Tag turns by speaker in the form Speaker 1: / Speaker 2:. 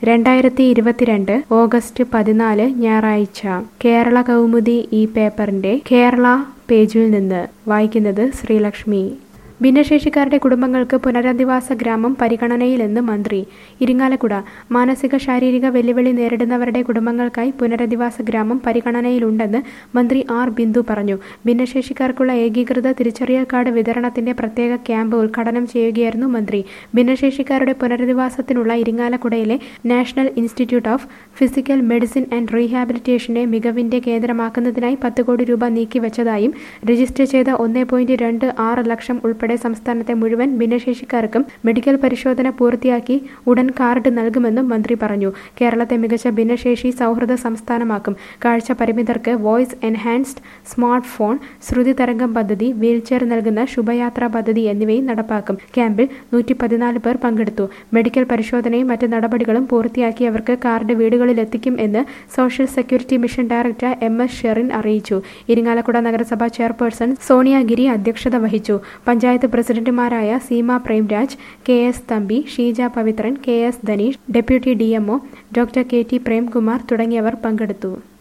Speaker 1: രണ്ടായിരത്തി ഇരുപത്തിരണ്ട് ഓഗസ്റ്റ് പതിനാല് ഞായറാഴ്ച കേരള കൗമുദി ഈ പേപ്പറിന്റെ കേരള പേജിൽ നിന്ന് വായിക്കുന്നത് ശ്രീലക്ഷ്മി ഭിന്നശേഷിക്കാരുടെ കുടുംബങ്ങൾക്ക് പുനരധിവാസ ഗ്രാമം പരിഗണനയിലെന്ന് മന്ത്രി ഇരിങ്ങാലക്കുട മാനസിക ശാരീരിക വെല്ലുവിളി നേരിടുന്നവരുടെ കുടുംബങ്ങൾക്കായി പുനരധിവാസ ഗ്രാമം പരിഗണനയിലുണ്ടെന്ന് മന്ത്രി ആർ ബിന്ദു പറഞ്ഞു ഭിന്നശേഷിക്കാർക്കുള്ള ഏകീകൃത തിരിച്ചറിയൽ കാർഡ് വിതരണത്തിന്റെ പ്രത്യേക ക്യാമ്പ് ഉദ്ഘാടനം ചെയ്യുകയായിരുന്നു മന്ത്രി ഭിന്നശേഷിക്കാരുടെ പുനരധിവാസത്തിനുള്ള ഇരിങ്ങാലക്കുടയിലെ national institute of physical medicine and റീഹാബിലിറ്റേഷനെ മികവിന്റെ കേന്ദ്രമാക്കുന്നതിനായി പത്ത് കോടി രൂപ നീക്കിവച്ചതായും രജിസ്റ്റർ ചെയ്ത ഒന്ന് പോയിന്റ് രണ്ട് ആറ് ലക്ഷം ഉൾപ്പെടെ സംസ്ഥാനത്തെ മുഴുവൻ ഭിന്നശേഷിക്കാർക്കും മെഡിക്കൽ പരിശോധന പൂർത്തിയാക്കി ഉടൻ കാർഡ് നൽകുമെന്നും മന്ത്രി പറഞ്ഞു കേരളത്തെ മികച്ച ഭിന്നശേഷി സൗഹൃദ സംസ്ഥാനമാക്കും കാഴ്ച പരിമിതർക്ക് voice enhanced smart phone Shruthi Tharangam പദ്ധതി വീൽചെയർ നൽകുന്ന ശുഭയാത്രാ പദ്ധതി എന്നിവയും നടപ്പാക്കും ക്യാമ്പിൽ നൂറ്റി പതിനാല് പേർ പങ്കെടുത്തു മെഡിക്കൽ പരിശോധനയും മറ്റ് നടപടികളും പൂർത്തിയാക്കിയവർക്ക് കാർഡ് വീടുകളിലെത്തിക്കും എന്ന് social security mission director M S Sherin അറിയിച്ചു ഇരിങ്ങാലക്കുട നഗരസഭാ ചെയർപേഴ്സൺ സോണിയാഗിരി അധ്യക്ഷത വഹിച്ചു പഞ്ചായത്ത് പ്രസിഡന്റുമാരായ Seema Premraj K S Thampi Sheeja Pavithran K S Dhaneesh deputy D M O doctor K T Premkumar തുടങ്ങിയവർ പങ്കെടുത്തു